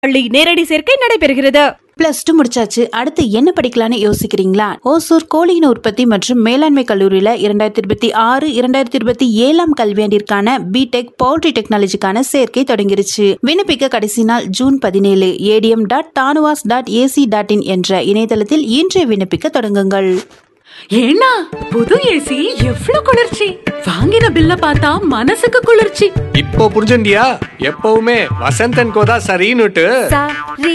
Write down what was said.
பள்ளி நேரடி சேர்க்கை நடைபெறுகிறது பிளஸ் டூ முடிச்சாச்சு அடுத்து என்ன படிக்கலாம்னு யோசிக்கிறீங்களா ஓசூர் கோழியின உற்பத்தி மற்றும் மேலாண்மை கல்லூரியில இரண்டாயிரத்தி இருபத்தி ஆறு இரண்டாயிரத்தி இருபத்தி ஏழாம் கல்வியாண்டிற்கான பிடெக் பவுல்ட்ரி டெக்னாலஜிக்கான சேர்க்கை தொடங்கிருச்சு விண்ணப்பிக்க கடைசி நாள் ஜூன் பதினேழு ATM dot TANUVAS dot A C dot in என்ற இணையதளத்தில் இன்றே விண்ணப்பிக்க தொடங்குங்கள் ஏன்னா புது ஏசி எவ்ளோ குளிர்ச்சி வாங்கின பில்ல பார்த்தா மனசுக்கு குளிர்ச்சி இப்போ புரிஞ்சுண்டியா எப்பவுமே வசந்தன் கோதா சரின்னுட்டு